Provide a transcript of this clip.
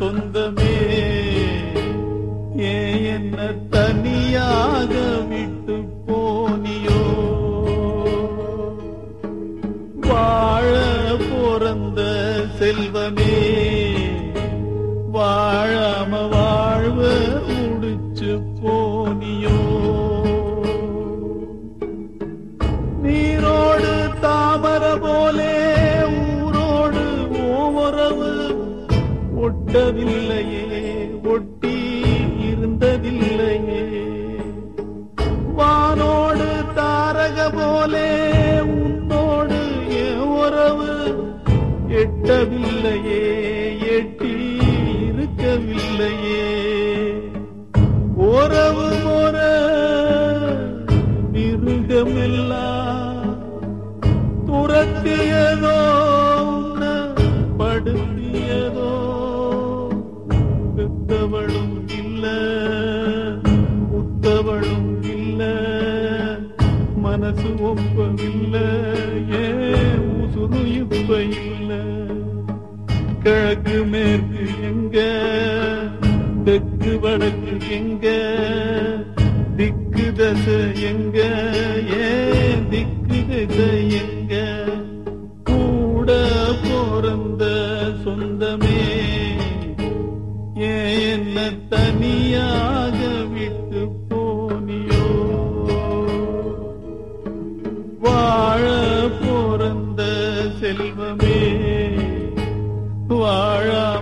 சொந்தமே ஏன் என்ன தனியாக விட்டு போனியோ வாழ பிறந்த செல்வமே வாழாம வாழ்வ முடிச்சு போனியோ நீரோடு தாமர போலே ஊரோடு ஓவரவு ஒட்டவில்லையே ஒட்டி இருந்ததில்லையே வானோடு தாரக போலே உன்னோடு என் உறவு எட்டவில்லையே எட்டி இருக்கவில்லையே உறவு முற மிருகமெல்லாம் துரத்தியதோ உன்னை படுத்தியதோ பெத்தவளும் இல்ல உத்தவளும் இல்ல மனசு ஒப்பவில்ல ஏன் உசுறு இப்ப இல்ல கிழக்கு மேற்கு எங்க தெற்கு வடக்கு எங்க திக்கு தசை எங்க ஏன் திக்கு தசை எங்க கூட பிறந்த சொந்தமே ஏன் என்ன தனியாக விட்டு போனியோ வாழ பிறந்த செல்வமே வாழா